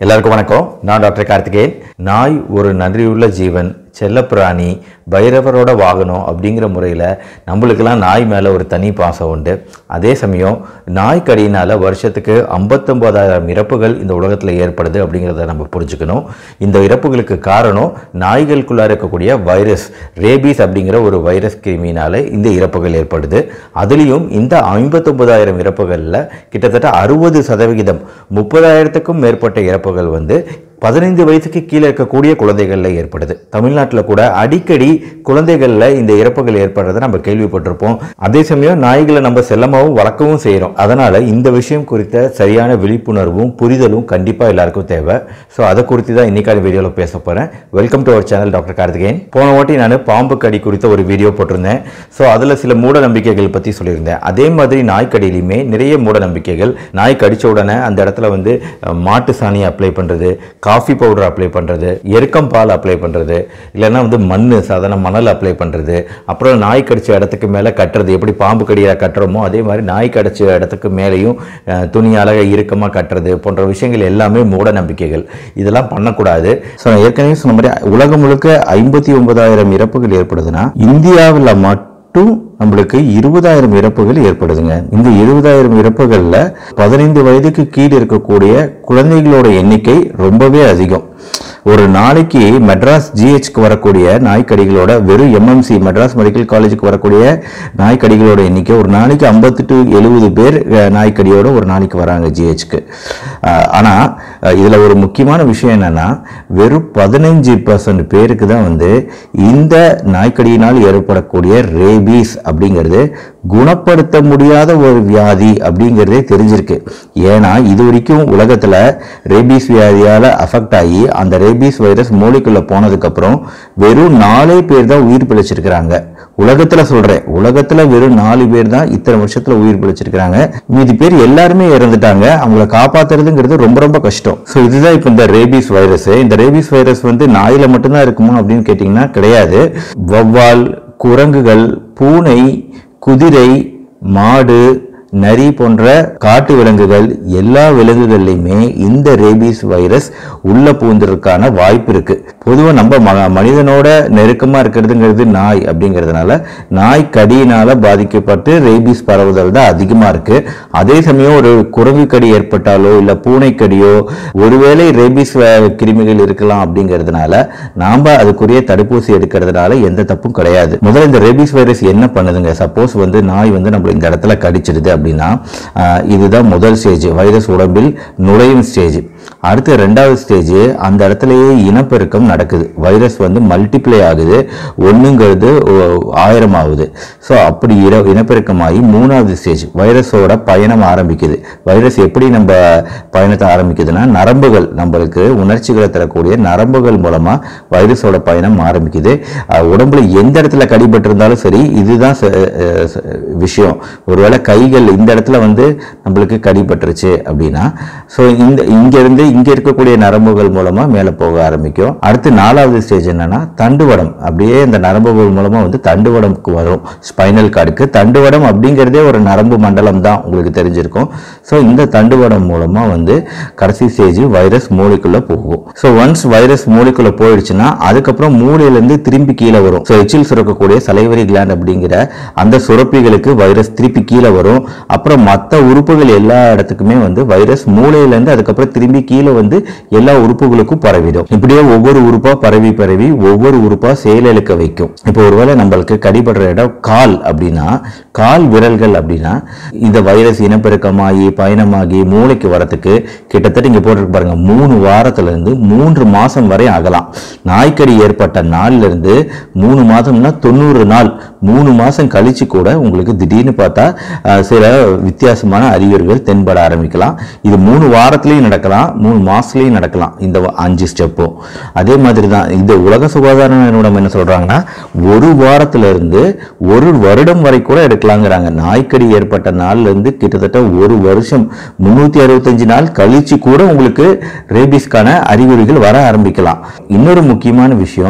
எல்லாருக்கும் வணக்கம் நான் டாக்டர் கார்த்திகேயன் நாய் ஒரு நன்றியுள்ள ஜீவன் செல்லப்பிராணி பைரவரோட வாகனம் அப்படிங்கிற முறையில் நம்மளுக்கெல்லாம் நாய் மேலே ஒரு தனி பாசம் உண்டு அதே சமயம் நாய் கடியினால் வருஷத்துக்கு ஐம்பத்தொம்போதாயிரம் இறப்புகள் இந்த உலகத்தில் ஏற்படுது அப்படிங்கிறத நம்ம புரிஞ்சுக்கணும் இந்த இறப்புகளுக்கு காரணம் நாய்களுக்குள்ளார இருக்கக்கூடிய வைரஸ் ரேபீஸ் அப்படிங்கிற ஒரு வைரஸ் கிருமியினால இந்த இறப்புகள் ஏற்படுது அதுலேயும் இந்த ஐம்பத்தொன்பதாயிரம் இறப்புகளில் கிட்டத்தட்ட அறுபது சதவிகிதம் முப்பதாயிரத்துக்கும் மேற்பட்ட இறப்புகள் வந்து பதினைந்து வயசுக்கு கீழே இருக்கக்கூடிய குழந்தைகளில் ஏற்படுது தமிழ்நாட்டில் கூட அடிக்கடி குழந்தைகளில் இந்த இறப்புகள் ஏற்படுறதை நம்ம கேள்விப்பட்டிருப்போம் அதே சமயம் நாய்களை நம்ம செல்லமாகவும் வளர்க்கவும் செய்கிறோம் அதனால் இந்த விஷயம் குறித்த சரியான விழிப்புணர்வும் புரிதலும் கண்டிப்பாக எல்லாருக்கும் தேவை ஸோ அதை குறித்து தான் இன்னைக்கான வீடியோவில் பேச போகிறேன் welcome to our channel doctor Karthikeyan போன வாட்டி நான் பாம்பு கடி குறித்த ஒரு வீடியோ போட்டிருந்தேன் ஸோ அதில் சில மூட நம்பிக்கைகள் பற்றி சொல்லியிருந்தேன் அதே மாதிரி நாய்க்கடியிலையுமே நிறைய மூட நம்பிக்கைகள் நாய் கடிச்ச உடனே அந்த இடத்துல வந்து அஹ், மாட்டு சாணியை அப்ளை பண்ணுறது காஃபி பவுடர் அப்ளை பண்ணுறது எருக்கம் பால் அப்ளை பண்ணுறது இல்லைன்னா வந்து மண் சாதாரண மணல் அப்ளை பண்ணுறது அப்புறம் நாய் கடிச்ச இடத்துக்கு மேலே கட்டுறது எப்படி பாம்பு கடியாக கட்டுறோமோ அதே மாதிரி நாய் கடிச்ச இடத்துக்கு மேலேயும் அஹ், துணியால இறுக்கமாக கட்டுறது போன்ற விஷயங்கள் எல்லாமே மூட நம்பிக்கைகள் இதெல்லாம் பண்ணக்கூடாது ஸோ நான் ஏற்கனவே சொன்ன மாதிரி உலகம் முழுக்க ஐம்பத்தி ஒன்பதாயிரம் இறப்புகள் ஏற்படுதுன்னா இந்தியாவில் மட்டும் நம்மளுக்கு இருபதாயிரம் இறப்புகள் ஏற்படுதுங்க இந்த இருபதாயிரம் இறப்புகள்ல பதினைந்து வயதுக்கு கீழ் இருக்கக்கூடிய குழந்தைகளோட எண்ணிக்கை ரொம்பவே அதிகம் ஒரு நாளைக்கு மெட்ராஸ் ஜிஹெச்க்கு வரக்கூடிய நாய்க்கடிகளோட வெறும் எம்எம்சி மெட்ராஸ் மெடிக்கல் காலேஜுக்கு வரக்கூடிய நாய்க்கடிகளோட எண்ணிக்கை ஒரு நாளைக்கு ஐம்பத்து டு எழுபது பேர் அஹ், நாய்க்கடியோட ஒரு நாளைக்கு வராங்க ஜிஹெச்க்கு ஆனால் இதில் ஒரு முக்கியமான விஷயம் என்னன்னா வெறும் பதினஞ்சு பர்சன்ட் பேருக்கு தான் வந்து இந்த நாய்க்கடியினால் ஏற்படக்கூடிய ரேபீஸ் அப்படிங்கிறது குணப்படுத்த முடியாத ஒரு வியாதி அப்படிங்கிறதே தெரிஞ்சிருக்கு ஏன்னா இது வரைக்கும் உலகத்தில் ரேபீஸ் வியாதியால் அஃபெக்ட் ஆகி அந்த ரேபீஸ் வைரஸ் மூளைக்குள்ள போனதுக்கப்புறம் வெறும் நாலே பேர் தான் உயிர் பிழைச்சிருக்கிறாங்க உலகத்தில் சொல்கிறேன் உலகத்தில் வெறும் நாலு பேர் தான் இத்தனை வருஷத்தில் உயிர் பிழைச்சிருக்கிறாங்க மீதி பேர் எல்லாருமே இறந்துட்டாங்க அவங்கள காப்பாத்துறதுங்கிறது ரொம்ப ரொம்ப கஷ்டம் ஸோ இதுதான் இப்போ இந்த ரேபீஸ் வைரஸ் இந்த ரேபீஸ் வைரஸ் வந்து நாயில மட்டும்தான் இருக்குமா அப்படின்னு கேட்டிங்கன்னா கிடையாது வௌவால் குரங்குகள் பூனை குதிரை மாடு நரி போன்ற காட்டு விலங்குகள் எல்லா விலங்குகள்லையுமே இந்த ரேபீஸ் வைரஸ் உள்ள பூந்ததற்கான வாய்ப்பு இருக்கு பொதுவாக நம்ம ம- மனிதனோட நெருக்கமா இருக்கிறதுங்கிறது நாய் அப்படிங்கிறதுனால நாய் கடியினால பாதிக்கப்பட்டு ரேபீஸ் பரவுதல் தான் அதிகமா இருக்கு அதே சமயம் ஒரு குரங்கு கடி ஏற்பட்டாலோ இல்ல பூனை கடியோ ஒருவேளை ரேபீஸ் வ- கிருமிகள் இருக்கலாம் அப்படிங்கிறதுனால நாம அதுக்குரிய தடுப்பூசி எடுக்கிறதுனால எந்த தப்பும் கிடையாது முதல்ல இந்த ரேபீஸ் வைரஸ் என்ன பண்ணுதுங்க சப்போஸ் வந்து நாய் வந்து நம்மள இந்த இடத்துல கடிச்சிடுது அப்படின்னா ஆஹ், இதுதான் முதல் ஸ்டேஜ் வைரஸ் உடம்பில் நுழையும் ஸ்டேஜ் அடுத்து ரெண்டாவது ஸ்டேஜ் அந்த இடத்துலயே இனப்பெருக்கம் நடக்குது வைரஸ் வந்து மல்டிப்ளை ஆகுது ஒண்ணுங்கிறது ஒ- ஆயிரம் ஆகுது ஸோ அப்படி இர இனப்பெருக்கமாகி மூணாவது ஸ்டேஜ் வைரஸோட பயணம் ஆரம்பிக்குது வைரஸ் எப்படி நம்ம பயணத்தை ஆரம்பிக்குதுன்னா நரம்புகள் நம்மளுக்கு உணர்ச்சிகளை தரக்கூடிய நரம்புகள் மூலமா வைரஸோட பயணம் ஆரம்பிக்குது அஹ் உடம்புல எந்த இடத்துல கடிபட்டிருந்தாலும் சரி இதுதான் ச- அஹ் ச- விஷயம் ஒருவேளை கைகள் இந்த இடத்துல வந்து நம்மளுக்கு கடிபட்டுருச்சு அப்படின்னா ஸோ இந்த இங்க இருந்து இங்க இருக்கக்கூடிய நரம்புகள் மூலமா மேலே போக ஆரம்பிக்கும் அடுத்து நாலாவது ஸ்டேஜ் என்னன்னா தண்டுவடம் அப்படியே இந்த நரம்புகள் மூலமா வந்து தண்டுவடம்க்கு வரும் ஸ்பைனல் கார்டுக்கு தண்டுவடம் அப்படிங்கிறதே ஒரு நரம்பு மண்டலம் தான் உங்களுக்கு தெரிஞ்சிருக்கும் ஸோ இந்த தண்டுவடம் மூலமா வந்து கடைசி ஸ்டேஜ் வைரஸ் மூளைக்குள்ள போகும் ஸோ ஒன்ஸ் வைரஸ் மூளைக்குள்ள போயிடுச்சுன்னா அதுக்கப்புறம் மூளையிலேருந்து திரும்பி கீழே வரும் ஸோ எச்சில் சுரக்கக்கூடிய சலைவரி கிளாண்ட் அப்படிங்கிற அந்த சுரப்பிகளுக்கு வைரஸ் திருப்பி கீழே வரும் அப்புறம் மற்ற உறுப்புகள் எல்லா இடத்துக்குமே வந்து வைரஸ் மூளையிலேருந்து அதுக்கப்புறம் திரும்பி கீழே வந்து எல்லா உறுப்புகளுக்கும் பரவிடும் இப்படியே ஒவ்வொரு உறுப்பா பரவி பரவி ஒவ்வொரு உறுப்பா செயலிழக்க வைக்கும் இப்போ ஒருவேளை நம்மளுக்கு கடிபடுற இடம் கால் அப்படின்னா கால் விரல்கள் அப்படின்னா இந்த வைரஸ் இனப்பெருக்கமாகி பயணமாகி மூளைக்கு வரத்துக்கு கிட்டத்தட்ட இங்க போட்டிருக்கு பாருங்க மூணு வாரத்துல இருந்து மூன்று மாசம் வரை ஆகலாம் நாய்க்கடி ஏற்பட்ட நாள்ல இருந்து மூணு மாதம்னா தொண்ணூறு நாள் மூணு மாசம் கழிச்சு கூட உங்களுக்கு திடீர்னு பார்த்தா அஹ், சில வித்தியாசமான அறிகுறிகள் தென்பட ஆரம்பிக்கலாம் இது மூணு வாரத்திலையும் நடக்கலாம் மூணு மாசத்துலயும் நடக்கலாம் இந்த வ- அஞ்சு ஸ்டெப்பும் அதே மாதிரி தான் இந்த உலக சுகாதார நிறுவனம் என்ன சொல்றாங்கன்னா ஒரு வாரத்துல இருந்து ஒரு வருடம் வரை கூட எடுக்கலாங்கிறாங்க நாய்க்கடி ஏற்பட்ட நாள்ல இருந்து கிட்டத்தட்ட ஒரு வருஷம் முன்னூத்தி அறுபத்தஞ்சு நாள் கழிச்சு கூட உங்களுக்கு ரேபிஸ்க்கான அறிகுறிகள் வர ஆரம்பிக்கலாம் இன்னொரு முக்கியமான விஷயம்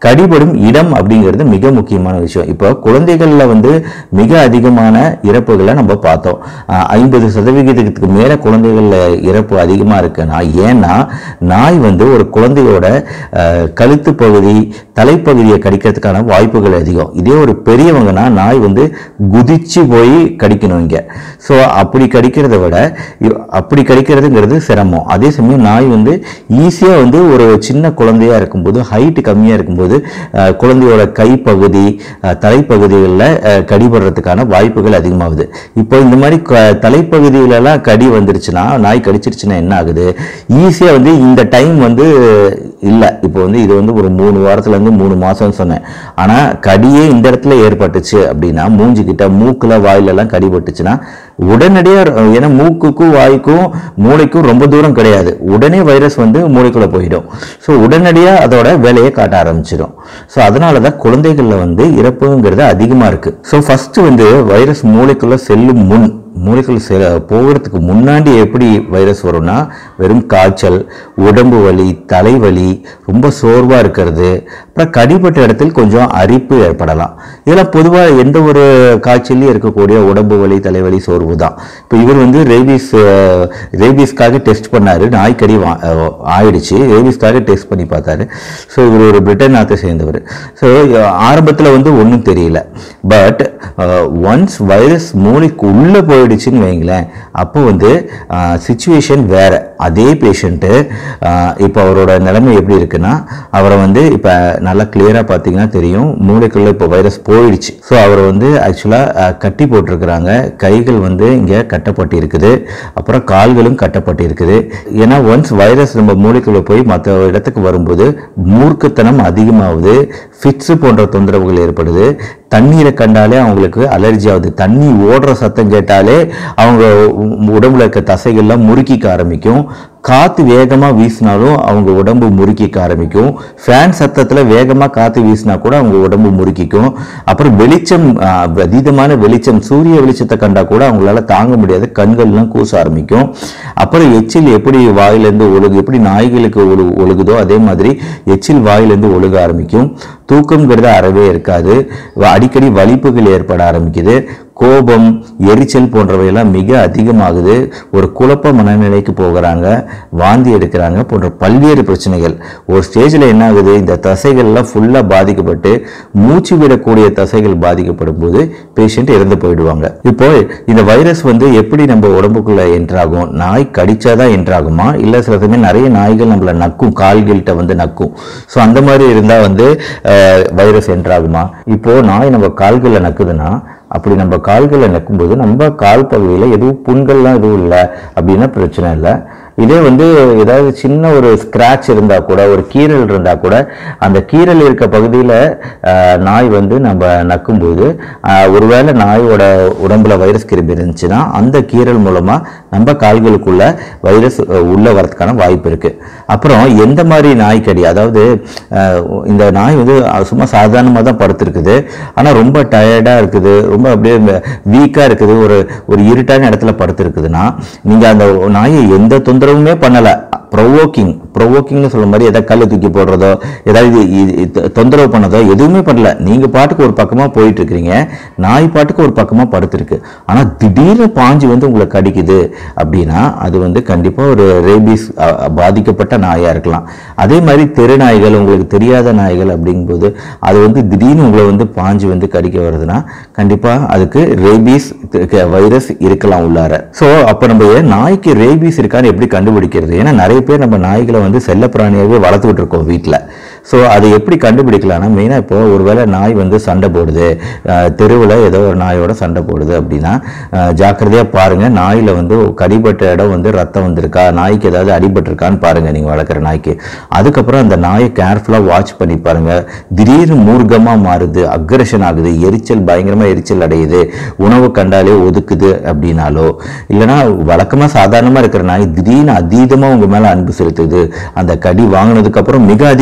கடிபடும் இடம் அப்படிங்கிறது மிக முக்கியமான விஷயம் இப்போ குழந்தைகளில் வந்து மிக அதிகமான இறப்புகளை நம்ம பார்த்தோம் ஐம்பது சதவிகிதத்துக்கு மேலே குழந்தைகளில் இறப்பு அதிகமாக இருக்குன்னா ஏன்னா நாய் வந்து ஒரு குழந்தையோட அஹ், கழுத்து பகுதி தலைப்பகுதியை கடிக்கிறதுக்கான வாய்ப்புகள் அதிகம் இதே ஒரு பெரியவங்கன்னா நாய் வந்து குதிச்சு போய் கடிக்கணும் இங்க ஸோ அப்படி கடிக்கிறத விட இ- அப்படி கடிக்கிறதுங்கிறது சிரமம் அதே சமயம் நாய் வந்து ஈஸியாக வந்து ஒரு சின்ன குழந்தையா இருக்கும்போது ஹைட் கம்மியாக இருக்கும்போது அஹ், குழந்தையோட கைப்பகுதி அஹ், தலைப்பகுதிகளில் அஹ், கடிபடுறதுக்கான வாய்ப்புகள் அதிகமாகுது இப்போ இந்த மாதிரி க- தலைப்பகுதியிலலாம் கடி வந்துருச்சுன்னா நாய் கடிச்சிருச்சுன்னா என்ன ஆகுது ஈஸியாக வந்து இந்த டைம் வந்து இல்லை இப்போ வந்து இது வந்து ஒரு மூணு வாரத்துல இருந்து மூணு மாசம்னு சொன்னேன் ஆனா கடியே இந்த இடத்துல ஏற்பட்டுச்சு அப்படின்னா மூஞ்சிக்கிட்ட மூக்குல வாயிலெல்லாம் கடி பட்டுச்சுன்னா உடனடியாக ஏன்னா மூக்குக்கும் வாய்க்கும் மூளைக்கும் ரொம்ப தூரம் கிடையாது உடனே வைரஸ் வந்து மூளைக்குள்ள போயிடும் ஸோ உடனடியாக அதோட வேலையை காட்ட ஆரம்பிச்சிடும் ஸோ அதனால தான் குழந்தைகளில் வந்து இறப்புங்கிறது அதிகமாக இருக்கு ஸோ ஃபர்ஸ்ட் வந்து வைரஸ் மூளைக்குள்ள செல்லும் முன் மூளைக்குள்ள செ போகிறதுக்கு முன்னாடி எப்படி வைரஸ் வரும்னா வெறும் காய்ச்சல் உடம்பு வலி தலைவலி ரொம்ப சோர்வாக இருக்கிறது அப்புறம் கடிப்பட்ட இடத்தில் கொஞ்சம் அரிப்பு ஏற்படலாம் இதெல்லாம் பொதுவாக எந்த ஒரு காய்ச்சல்லையும் இருக்கக்கூடிய உடம்பு வலி தலைவலி சோர்வு தான் இப்போ இவர் வந்து ரேபீஸ் அஹ், ரேபீஸ்க்காக டெஸ்ட் பண்ணாரு நாய்க்கடி வா- அஹ், ஆயிடுச்சு ரேபீஸ்க்காக டெஸ்ட் பண்ணி பார்த்தாரு ஸோ இவர் ஒரு பிரிட்டன் நாட்டை சேர்ந்தவர் ஸோ ஆரம்பத்தில் வந்து ஒன்றும் தெரியல பட் ஒன்ஸ் வைரஸ் மூளைக்கு உள்ளே போயிடுச்சுன்னு வைங்களேன் அப்போ வந்து சுச்சுவேஷன் வேற அதே பேஷண்ட்டு இப்போ அவரோட நிலைமை எப்படி இருக்குன்னா அவரை வந்து இப்போ நல்லா கிளியராக பார்த்தீங்கன்னா தெரியும் மூளைக்குள்ளே இப்போ வைரஸ் போயிடுச்சு ஸோ அவரை வந்து ஆக்சுவலாக கட்டி போட்டிருக்கிறாங்க கைகள் வந்து இங்கே கட்டப்பட்டு இருக்குது அப்புறம் கால்களும் கட்டப்பட்டு இருக்குது ஏன்னா ஒன்ஸ் வைரஸ் நம்ம மூளைக்குள்ளே போய் மற்ற இடத்துக்கு வரும்போது மூர்க்கத்தனம் அதிகமாகுது ஃபிட்ஸு போன்ற தொந்தரவுகள் ஏற்படுது தண்ணீரை கண்டாலே அவங்களுக்கு அலர்ஜி ஆகுது தண்ணி ஓடுற சத்தம் கேட்டாலே அவங்க உ- உடம்புல இருக்க தசைகள்லாம் முறுக்கிக்க ஆரம்பிக்கும் காத்து வேகமா வீசினாலும் அவங்க உடம்பு முறுக்கிக்க ஆரம்பிக்கும் ஃபேன் சத்தத்துல வேகமா காத்து வீசினா கூட அவங்க உடம்பு முறுக்கிக்கும் அப்புறம் வெளிச்சம் ஆ, அதீதமான வெளிச்சம் சூரிய வெளிச்சத்தை கண்டா கூட அவங்களால தாங்க முடியாது கண்கள்லாம் கூச ஆரம்பிக்கும் அப்புறம் எச்சில் எப்படி வாயிலிருந்து ஒழுகு எப்படி நாய்களுக்கு ஒழு ஒழுகுதோ அதே மாதிரி எச்சில் வாயிலிருந்து ஒழுக ஆரம்பிக்கும் தூக்கம்ங்கிறது அறவே இருக்காது வ- அடிக்கடி வலிப்புகள் ஏற்பட ஆரம்பிக்குது கோபம் எரிச்சல் போன்றவையெல்லாம் மிக அதிகமாகுது ஒரு குழப்ப மனநிலைக்கு போகிறாங்க வாந்தி எடுக்கிறாங்க போன்ற பல்வேறு பிரச்சனைகள் ஒரு ஸ்டேஜில் என்ன ஆகுது இந்த தசைகள்லாம் ஃபுல்லாக பாதிக்கப்பட்டு மூச்சு விடக்கூடிய தசைகள் பாதிக்கப்படும் போது பேஷண்ட் இறந்து போயிடுவாங்க இப்போ இந்த வைரஸ் வந்து எப்படி நம்ம உடம்புக்குள்ள என்ட்ராகும் நாய் கடிச்சாதான் என்ட்ராகுமா இல்லை சில சமயம் நிறைய நாய்கள் நம்மள நக்கும் கால்கள்கிட்ட வந்து நக்கும் ஸோ அந்த மாதிரி இருந்தால் வந்து வைரஸ் என்ட்ராகுமா இப்போ நாய் நம்ம கால்களில் நக்குதுன்னா அப்படி நம்ம கால்களை நக்கும்போது நம்ம கால் பகுதியில் எதுவும் புண்கள்லாம் எதுவும் இல்லை அப்படின்னா பிரச்சனை இல்லை இதே வந்து ஏதாவது சின்ன ஒரு ஸ்கிராட்ச் இருந்தால் கூட ஒரு கீறல் இருந்தால் கூட அந்த கீறல் இருக்க பகுதியில் நாய் வந்து நம்ம நக்கும்போது ஆஹ், ஒருவேளை நாயோட உடம்புல வைரஸ் கிருமி இருந்துச்சுன்னா அந்த கீறல் மூலமாக நம்ம கால்களுக்குள்ள வைரஸ் அஹ், உள்ள வரதுக்கான வாய்ப்பு இருக்குது அப்புறம் எந்த மாதிரி நாய் கடி அதாவது ஆஹ், இந்த நாய் வந்து அஹ், சும்மா சாதாரணமாக தான் படுத்திருக்குது ஆனால் ரொம்ப டயர்டாக இருக்குது ரொம்ப அப்படியே வீக்காக இருக்குது ஒரு ஒரு இருட்டான இடத்துல படுத்திருக்குதுன்னா நீங்கள் அந்த நாயை எந்த தொந்தரவுமே பண்ணலை ப்ரொவோக்கிங் ப்ரொவோக்கிங்னு சொல்ல மாதிரி எதாவது கல் தூக்கி போடுறதோ ஏதாவது இ- இ- தொந்தரவு பண்ணதோ எதுவுமே பண்ணல நீங்கள் பாட்டுக்கு ஒரு பக்கமாக போயிட்டு இருக்கிறீங்க நாய் பாட்டுக்கு ஒரு பக்கமாக படுத்திருக்கு ஆனால் திடீர்னு பாஞ்சு வந்து உங்களை கடிக்குது அப்படின்னா அது வந்து கண்டிப்பாக ஒரு ரேபீஸ் அ- அ- பாதிக்கப்பட்ட நாயாக இருக்கலாம் அதே மாதிரி தெரு நாய்கள் உங்களுக்கு தெரியாத நாய்கள் அப்படிங்கும்போது அது வந்து திடீர்னு உங்களை வந்து பாஞ்சு வந்து கடிக்க வருதுன்னா கண்டிப்பாக அதுக்கு ரேபீஸ் வைரஸ் இருக்கலாம் உள்ளார ஸோ அப்போ நம்ம நாய்க்கு ரேபீஸ் இருக்கான்னு எப்படி கண்டுபிடிக்கிறது ஏன்னா நிறைய பேர் நம்ம நாய்களை வந்து செல்லப்பிராணியாகவே வளர்த்துக்கிட்டு இருக்கோம் வீட்டில் ஸோ அதை எப்படி கண்டுபிடிக்கலாம்னா மெயினாக இப்போ ஒருவேளை நாய் வந்து சண்டை போடுது தெருவில் ஏதோ ஒரு நாயோட சண்டை போடுது அப்படின்னா ஜாக்கிரதையாக பாருங்கள் நாயில் வந்து கடிபட்ட இடம் வந்து ரத்தம் வந்திருக்கா நாய்க்கு ஏதாவது அடிபட்டிருக்கான்னு பாருங்கள் நீங்கள் வளர்க்குற நாய்க்கு அதுக்கப்புறம் அந்த நாயை கேர்ஃபுல்லாக வாட்ச் பண்ணி பாருங்கள் திடீர்னு மூர்க்கமாக மாறுது அக்ரஷன் ஆகுது எரிச்சல் பயங்கரமாக எரிச்சல் அடையுது உணவு கண்டாலே ஒதுக்குது அப்படின்னாலோ இல்லைன்னா வழக்கமாக சாதாரணமாக இருக்கிற நாய் திடீர்னு அதீதமாக உங்கள் மேலே அன்பு செலுத்துது அந்த கடி வாங்கினதுக்கப்புறம் மிக அதிகமான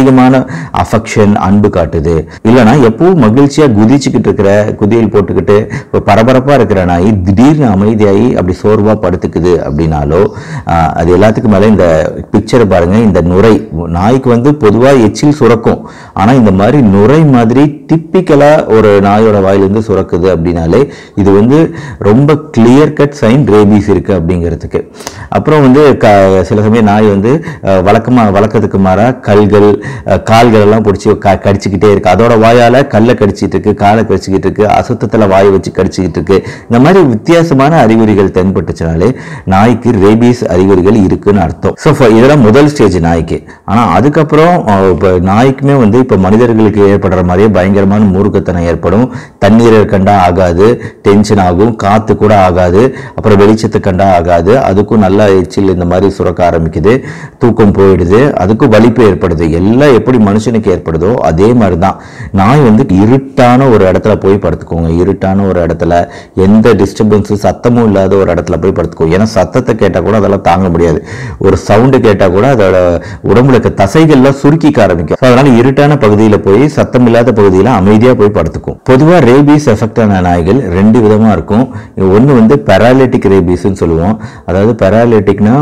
அஃபெக்ஷன் அன்பு காட்டுது இல்லைன்னா எப்பவும் மகிழ்ச்சியா குதிச்சுக்கிட்டு இருக்கிற குதியல் போட்டுக்கிட்டு இப்போ பரபரப்பா இருக்கிற நாய் திடீர்னு அமைதியாகி அப்படி சோர்வா படுத்துக்குது அப்படின்னாலோ ஆஹ், அது எல்லாத்துக்கும் மேல இந்த பிக்சரை பாருங்க இந்த நுரை நாய்க்கு வந்து பொதுவா எச்சில் சுரக்கும் ஆனா இந்த மாதிரி நுரை மாதிரி டிப்பிக்கலா ஒரு நாயோட வாயிலிருந்து சுரக்குது அப்படின்னாலே இது வந்து ரொம்ப கிளியர் கட் சைன் ரேபீஸ் இருக்கு அப்படிங்கிறதுக்கு அப்புறம் வந்து க சில சமயம் நாய் வந்து அஹ், வழக்கமா வழக்கத்துக்கு மாறா கல்கள் அஹ், கால்கள் எல்லாம் பிடிச்சி க கடிச்சிக்கிட்டே இருக்கு அதோட வாயால கல்லை கடிச்சிட்டு இருக்கு காலை கடிச்சிக்கிட்டு இருக்கு அசுத்தத்துல வாய் வச்சு கடிச்சிக்கிட்டு இருக்கு இந்த மாதிரி வித்தியாசமான அறிகுறிகள் தென்பட்டுச்சுனாலே நாய்க்கு ரேபீஸ் அறிகுறிகள் இருக்குன்னு அர்த்தம் ஸோ இதெல்லாம் முதல் ஸ்டேஜ் நாய்க்கு ஆனா அதுக்கப்புறம் அஹ், இப்ப நாய்க்குமே வந்து இப்ப மனிதர்களுக்கு ஏற்படுற மாதிரியே பயங்கரமான மூர்க்கத்தனம் ஏற்படும் தண்ணீரை கண்டா ஆகாது டென்ஷன் ஆகும் காத்து கூட ஆகாது அப்புறம் வெளிச்சத்தை கண்டா ஆகாது அதுக்கும் நல்லா எச்சில் இந்த மாதிரி சுரக்க ஆரம்பிக்குது தூக்கம் போயிடுது அதுக்கும் வலிப்பு ஏற்படுது எல்லாம் எப்படி மனுஷனுக்கு ஏற்படுதோ அதே மாதிரி தான் நாய் வந்து இருட்டான ஒரு இடத்துல போய் படுத்துக்கோங்க இருட்டான ஒரு இடத்துல எந்த டிஸ்டர்பன்ஸும் சத்தமும் இல்லாத ஒரு இடத்துல போய் படுத்துக்கோங்க ஏன்னா சத்தத்தை கேட்டால் கூட அதெல்லாம் தாங்க முடியாது ஒரு சவுண்டு கேட்டால் கூட அதோட உடம்புல இருக்க தசைகள்லாம் சுருக்கிக்க ஆரம்பிக்கும் So, அதனால இருட்டான பகுதியில் போய் சத்தம் இல்லாத பகுதியில் அமைதியாக போய் படுத்துக்கும் பொதுவாக ரேபீஸ் எஃபெக்ட் ஆன நாய்கள் ரெண்டு விதமாக இருக்கும் ஒன்று வந்து பெராலிட்டிக் ரேபீஸ்னு சொல்லுவோம் அதாவது பெராலிட்டிக்னா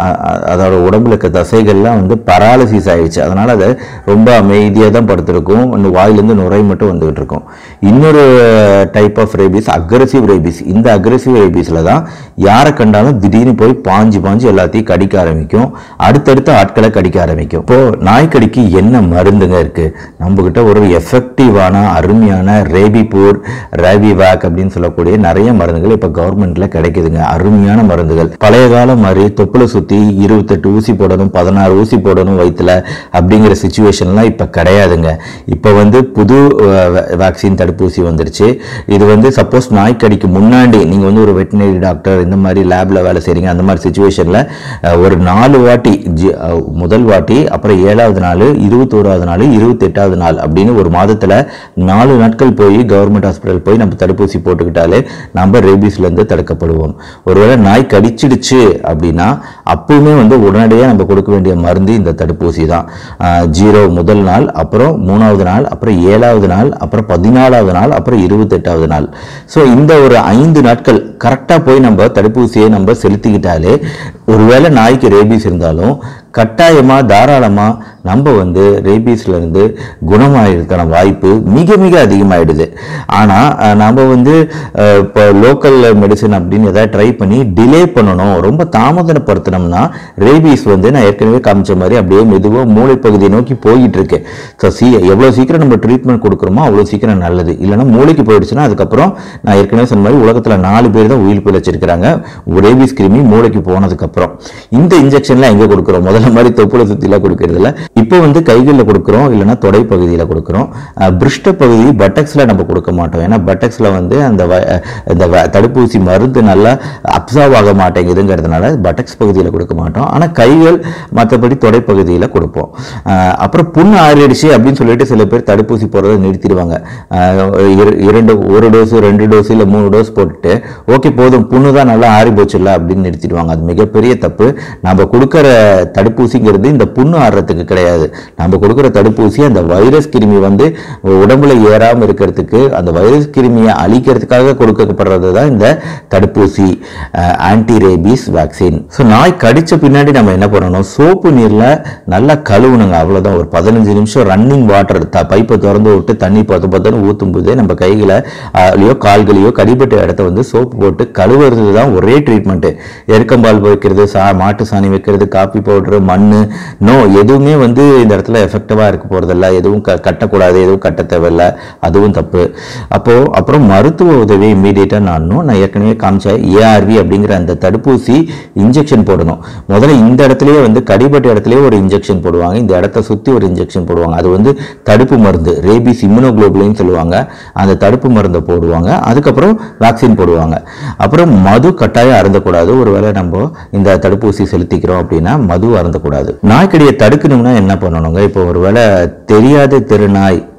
அதோட உடம்புல இருக்க தசைகள்லாம் வந்து பராலிசிஸ் ஆயிடுச்சு அதனால அது ரொம்ப அமைதியாக தான் படுத்திருக்கும் அந்த வாயிலேருந்து நுரை மட்டும் வந்துகிட்டு இருக்கும் இன்னொரு type of rabies aggressive rabies இந்த அக்ரஸிவ் ரேபீஸில் தான் யாரை கண்டாலும் திடீர்னு போய் பாஞ்சு பாஞ்சு எல்லாத்தையும் கடிக்க ஆரம்பிக்கும் அடுத்தடுத்த ஆட்களை கடிக்க ஆரம்பிக்கும் இப்போ நாய்க்கடிக்கு என்ன மருந்துங்க இருக்கு நம்ம கிட்ட ஒரு எஃபெக்டிவான அருமையான ரேபிபூர் ரேபிவேக் அப்படின்னு சொல்லக்கூடிய நிறைய மருந்துகள் இப்போ கவர்மெண்ட்ல கிடைக்குதுங்க அருமையான மருந்துகள் பழைய காலம் மாதிரி தொப்புளை சுத்தி இருபத்தெட்டு ஊசி போடணும் பதினாறு ஊசி போடணும் வயிற்றுல அப்படிங்கிற சுச்சுவேஷன்லாம் இப்போ கிடையாதுங்க இப்போ வந்து புது வேக்சின் தடுப்பூசி வந்துருச்சு இது வந்து சப்போஸ் நாய்க்கடிக்கு முன்னாடி நீங்கள் வந்து ஒரு வெட்டினரி டாக்டர் இந்த மாதிரி லேபில் வேலை செய்கிறீங்க அந்த மாதிரி சுச்சுவேஷனில் ஒரு நாலு வாட்டி ஜி- அஹ், முதல் வாட்டி அப்புறம் ஏழாவது நாள் இருபத்தோராவது நாள் இருபத்தெட்டாவது நாள் அப்படின்னு ஒரு மாதத்தில் நாலு நாட்கள் போய் கவர்மெண்ட் ஹாஸ்பிட்டல் போய் நம்ம தடுப்பூசி போட்டுக்கிட்டாலே நம்ம ரேபீஸ்லேருந்து தடுக்கப்படுவோம் ஒருவேளை நாய் கடிச்சிடுச்சு அப்படின்னா அப்பவுமே வந்து உடனடியாக நம்ம கொடுக்க வேண்டிய மருந்து இந்த தடுப்பூசி தான் ஆஹ், ஜீரோ முதல் நாள் அப்புறம் மூணாவது நாள் அப்புறம் ஏழாவது நாள் அப்புறம் பதினாலாவது நாள் அப்புறம் இருபத்தெட்டாவது நாள் ஸோ இந்த ஒரு ஐந்து நாட்கள் கரெக்டாக போய் நம்ம தடுப்பூசியை நம்ம செலுத்திக்கிட்டாலே ஒருவேளை நாய்க்கு ரேபீஸ் இருந்தாலும் கட்டாயமா தாராளமா நம்ம வந்து ரேபீஸ்ல இருந்து குணமாகிறதுக்கான வாய்ப்பு மிக மிக அதிகமாயிடுது ஆனா அஹ், நம்ம வந்து அஹ், இப்போ லோக்கல் மெடிசன் அப்படின்னு ஏதாவது ட்ரை பண்ணி டிலே பண்ணணும் ரொம்ப தாமதப்படுத்தினோம்னா ரேபீஸ் வந்து நான் ஏற்கனவே காமிச்ச மாதிரி அப்படியே மெதுவாக மூளைப்பகுதியை நோக்கி போயிட்டு இருக்கு ஸோ சீ எவ்வளோ சீக்கிரம் நம்ம ட்ரீட்மெண்ட் கொடுக்குறோமோ அவ்வளோ சீக்கிரம் நல்லது இல்லைன்னா மூளைக்கு போயிடுச்சுன்னா அதுக்கப்புறம் நான் ஏற்கனவே சொன்ன மாதிரி உலகத்தில் நாலு பேர் தான் உயிர் பிழைச்சிருக்கிறாங்க ரேபீஸ் கிருமி மூளைக்கு போனதுக்கப்புறம் இந்த இன்ஜெக்ஷன்லாம் எங்கே கொடுக்குறோம் முதல்ல மாதிரி தொப்புளை சுற்றிலாம் கொடுக்கறதில்ல இப்போ வந்து கைகளில் கொடுக்குறோம் இல்லைன்னா தொடை பகுதியில் கொடுக்குறோம் அஹ், பிருஷ்ட பகுதி பட்டக்ஸில் நம்ம கொடுக்க மாட்டோம் ஏன்னா பட்டக்ஸில் வந்து அந்த வ- அஹ், இந்த வ- தடுப்பூசி மருந்து நல்லா அப்சர்வ் ஆக மாட்டேங்குதுங்கிறதுனால பட்டக்ஸ் பகுதியில் கொடுக்க மாட்டோம் ஆனால் கைகள் மற்றபடி தொடை பகுதியில் கொடுப்போம் அஹ், அப்புறம் புண்ணு ஆறிடுச்சு அப்படின்னு சொல்லிட்டு சில பேர் தடுப்பூசி போடுறதை நிறுத்திடுவாங்க அஹ், இர- இரண்டு ஒரு டோஸ் ரெண்டு டோஸ் இல்லை மூணு டோஸ் போட்டுட்டு ஓகே போதும் புண்ணு தான் நல்லா ஆறி போச்சுல்ல அப்படின்னு நிறுத்திடுவாங்க அது மிகப்பெரிய தப்பு நம்ம கொடுக்குற தடுப்பூசிங்கிறது இந்த புண்ணு ஆடுறதுக்கு கிடையாது நம்ம கொடுக்குற தடுப்பூசி அந்த வைரஸ் கிருமி வந்து உடம்புல ஏறாமல் இருக்கிறதுக்கு அந்த வைரஸ் கிருமியை அழிக்கிறதுக்காக கொடுக்கப்படுறது தான் இந்த தடுப்பூசி ஆன்டி ரேபீஸ் வேக்சின் ஸோ நாய் கடிச்ச பின்னாடி நம்ம என்ன பண்ணணும் சோப்பு நீரில் நல்லா கழுவுணுங்க அவ்வளோதான் ஒரு பதினஞ்சு நிமிஷம் ரன்னிங் வாட்டர் த பைப்பை திறந்து விட்டு தண்ணி பத்து பத்துன்னு ஊற்றும் போதே நம்ம கைகளை அஹ், கால்களையோ கடிபட்ட இடத்த வந்து சோப்பு போட்டு கழுவுறது தான் ஒரே ட்ரீட்மெண்ட்டு எருக்கம்பால் வைக்கிறது சா மாட்டு சாணி வைக்கிறது காப்பி பவுடரு மண் நோ எதுவுமே வந்து இந்த இடத்துல எஃபெக்டிவாக இருக்க போகிறதில்ல எதுவும் க கட்டக்கூடாது எதுவும் கட்ட தேவையில்ல அதுவும் தப்பு அப்போது அப்புறம் மருத்துவ உதவி இம்மீடியட்டாக நானும் நான் ஏற்கனவே காமிச்ச ஏஆர்வி அப்படிங்கிற அந்த தடுப்பூசி இன்ஜெக்ஷன் போடணும் முதல்ல இந்த இடத்துலயே வந்து கடிபட்ட இடத்துலயே ஒரு இன்ஜெக்ஷன் போடுவாங்க இந்த இடத்த சுற்றி ஒரு இன்ஜெக்ஷன் போடுவாங்க அது வந்து தடுப்பு மருந்து ரேபிஸ் இம்யூனோகுளோபுலின்னு சொல்லுவாங்க அந்த தடுப்பு மருந்தை போடுவாங்க அதுக்கப்புறம் வேக்சின் போடுவாங்க அப்புறம் மது கட்டாயம் அருந்தக்கூடாது ஒருவேளை நம்ம இந்த தடுப்பூசி செலுத்திக்கிறோம் அப்படின்னா மது அருந்தக்கூடாது நாய்க்கடியை தடுக்கணும்னா என்ன பண்ணணுங்க இப்போ ஒருவேளை தெரியாத தெருநாய்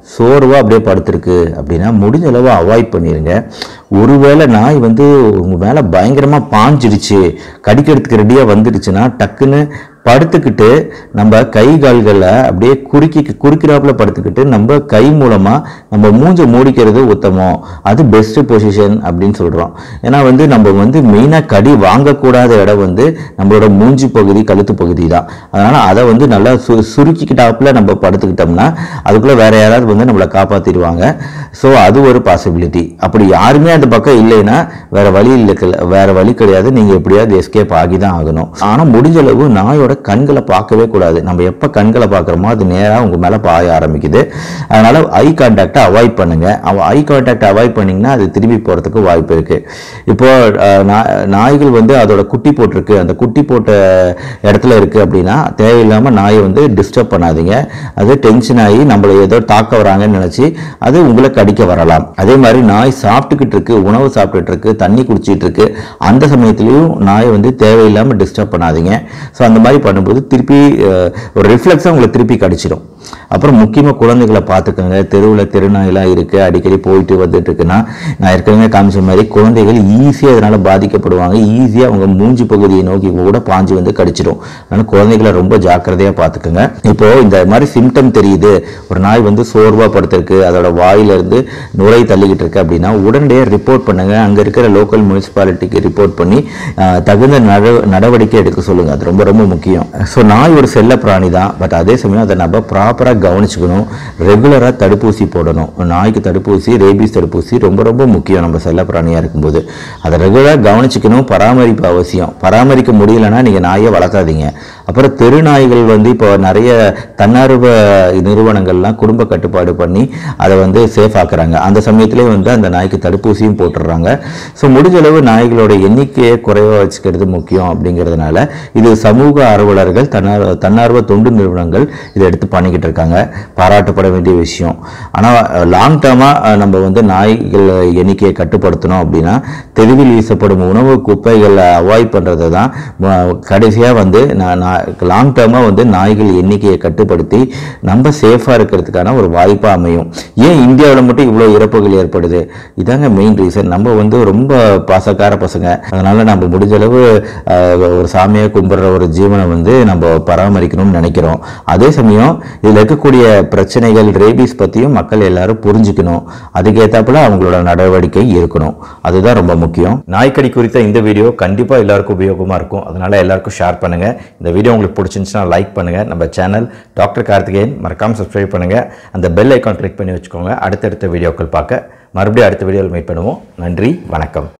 சோர்வாக அப்படியே படுத்திருக்கு அப்படின்னா முடிஞ்ச அளவு அவாய்ட் பண்ணிடுங்க ஒருவேளை நாய் வந்து உங்கள் மேலே பயங்கரமாக பாஞ்சிடுச்சு கடிக்கிறதுக்கு ரெடியாக வந்துடுச்சுன்னா டக்குன்னு படுத்துக்கிட்டு நம்ம கை கால்களை அப்படியே குறுக்கி குறுக்கிறாப்புல படுத்துக்கிட்டு நம்ம கை மூலமாக நம்ம மூஞ்சை மூடிக்கிறது உத்தமம் அது பெஸ்ட் பொசிஷன் அப்படின்னு சொல்கிறோம் ஏன்னா வந்து நம்ம வந்து மெயினாக கடி வாங்கக்கூடாத இடம் வந்து நம்மளோட மூஞ்சி பகுதி கழுத்து பகுதி தான் அதனால் அதை வந்து நல்லா சு சுருக்கிக்கிட்டாப்புல நம்ம படுத்துக்கிட்டோம்னா அதுக்குள்ளே வேற யாராவது வந்து நம்மளை காப்பாற்றிடுவாங்க ஸோ அது ஒரு பாசிபிலிட்டி அப்படி யாருமே அந்த பக்கம் இல்லைன்னா வேற வழி இல்லை வேற வழி கிடையாது நீங்கள் எப்படியாவது எஸ்கேப் ஆகி தான் ஆகணும் ஆனால் முடிஞ்ச அளவு நாயோட கண்களை பார்க்கவே கூடாது நம்ம எப்போ கண்களை பார்க்குறோமோ அது நேராக உங்கள் மேலே பாய ஆரம்பிக்குது அதனால ஐ கான்டாக்டை அவாய்ட் பண்ணுங்க அவ ஐ கான்டாக்ட் அவாய்ட் பண்ணிங்கன்னா அது திரும்பி போகிறதுக்கு வாய்ப்பு இருக்கு இப்போ அஹ், நா- நாய்கள் வந்து அதோட குட்டி போட்டிருக்கு அந்த குட்டி போட்ட இடத்துல இருக்கு அப்படின்னா தேவையில்லாமல் நாயை வந்து டிஸ்டர்ப் பண்ணாதீங்க அது டென்ஷன் ஆகி நம்மளை ஏதோ தாக்க வராங்கன்னு நினச்சி அது உங்களை கடிக்க வரலாம் அதே மாதிரி நாய் சாப்பிட்டுக்கிட்டு இருக்கு உணவு சாப்பிட்டுட்டு இருக்கு தண்ணி குடிச்சிட்டு இருக்கு அந்த சமயத்துலையும் நாயை வந்து தேவையில்லாமல் டிஸ்டர்ப் பண்ணாதீங்க ஸோ அந்த மாதிரி பண்ணும்போது திருப்பி அஹ், ஒரு ரிஃப்ளெக்ஸாக உங்களை திருப்பி கடிச்சிடும் அப்புறம் முக்கியமாக குழந்தைகளை பார்த்துக்கோங்க தெருவில் தெருநாயெல்லாம் இருக்குது அடிக்கடி போயிட்டு வந்துட்டு இருக்குன்னா நான் ஏற்கனவே காமிச்ச மாதிரி குழந்தைகள் ஈஸியாக அதனால் பாதிக்கப்படுவாங்க ஈஸியாக அவங்க மூஞ்சி பகுதியை நோக்கி கூட பாஞ்சு வந்து கடிச்சிடும் அதனால் குழந்தைகளை ரொம்ப ஜாக்கிரதையாக பார்த்துக்கோங்க இப்போ இந்த மாதிரி சிம்டம் தெரியுது ஒரு நாய் வந்து சோர்வாக படுத்திருக்கு அதோட வாயிலிருந்து நுரை தள்ளிக்கிட்டு இருக்கு அப்படின்னா உடனடியாக ரிப்போர்ட் பண்ணுங்க அங்கே இருக்கிற லோக்கல் முனிசிபாலிட்டிக்கு ரிப்போர்ட் பண்ணி ஆஹ், தகுந்த நட நடவடிக்கை எடுக்க சொல்லுங்க அது ரொம்ப ரொம்ப முக்கியம் ஸோ நாய் ஒரு செல்ல பிராணி தான் பட் அதே சமயம் அதை நம்ம ப்ராப்பராக கவனிச்சுக்கணும் ரெகுலராக தடுப்பூசி போடணும் நாய்க்கு தடுப்பூசி ரேபீஸ் தடுப்பூசி ரொம்ப ரொம்ப முக்கியம் நம்ம செல்ல பிராணியாக இருக்கும்போது அதை ரெகுலராக கவனிச்சுக்கணும் பராமரிப்பு அவசியம் பராமரிக்க முடியலன்னா நீங்கள் நாயை வளர்க்காதீங்க அப்புறம் தெரு நாய்கள் வந்து இப்போ நிறைய தன்னார்வ நிறுவனங்கள்லாம் குடும்ப கட்டுப்பாடு பண்ணி அதை வந்து சேஃப் ஆக்குறாங்க அந்த சமயத்திலே வந்து அந்த நாய்க்கு தடுப்பூசியும் போட்டுடுறாங்க ஸோ முடிஞ்ச அளவு நாய்களோட எண்ணிக்கையை குறைவாக வச்சுக்கிறது முக்கியம் அப்படிங்கிறதுனால இது சமூக ஆர்வலர்கள் தன்னார் தன்னார்வ தொண்டு நிறுவனங்கள் இதை எடுத்து பண்ணிக்கிட்டு இருக்காங்க பாராட்டப்பட வேண்டிய விஷயம் ஆனால் லாங் டேர்மாக நம்ம வந்து நாய்கள் எண்ணிக்கையை கட்டுப்படுத்தணும் அப்படின்னா தெருவில் வீசப்படும் உணவு குப்பைகளை அவாய்ட் பண்ணுறது தான் கடைசியாக வந்து நான் லாங் டேர்மாக வந்து நாய்கள் எண்ணிக்கையை கட்டுப்படுத்தி நம்ம சேஃபாக இருக்கிறதுக்கான ஒரு வாய்ப்பாக அமையும் ஏன் இந்தியாவில் மட்டும் இவ்வளோ இறப்புகள் ஏற்படுது இதாங்க மெயின் ரீசன் நம்ம வந்து ரொம்ப பாசக்கார பசங்க அதனால நம்ம முடிஞ்ச அளவு ஆஹ், ஒரு சாமியை கும்பிட்ற ஒரு ஜீவனை வந்து நம்ம பராமரிக்கணும்னு நினைக்கிறோம் அதே சமயம் இதில் இருக்கக்கூடிய பிரச்சனைகள் ரேபீஸ் பற்றியும் மக்கள் எல்லாரும் புரிஞ்சுக்கணும் அதுக்கேற்றாப்புல அவங்களோட நடவடிக்கை இருக்கணும் அதுதான் ரொம்ப முக்கியம் நாய்க்கடி குறித்த இந்த வீடியோ கண்டிப்பாக எல்லாருக்கும் உபயோகமாக இருக்கும் அதனால எல்லாருக்கும் ஷேர் பண்ணுங்க இந்த வீடியோ உங்களுக்கு பிடிச்சிருந்துச்சுன்னா லைக் பண்ணுங்க நம்ம சேனல் டாக்டர் கார்த்திகேயன் மறக்காம சப்ஸ்கிரைப் பண்ணுங்க அந்த பெல் ஐக்கான் கிளிக் பண்ணி வச்சுக்கோங்க அடுத்தடுத்த வீடியோக்கள் பார்க்க மறுபடியும் அடுத்த வீடியோவில் மீட் பண்ணுவோம் நன்றி வணக்கம்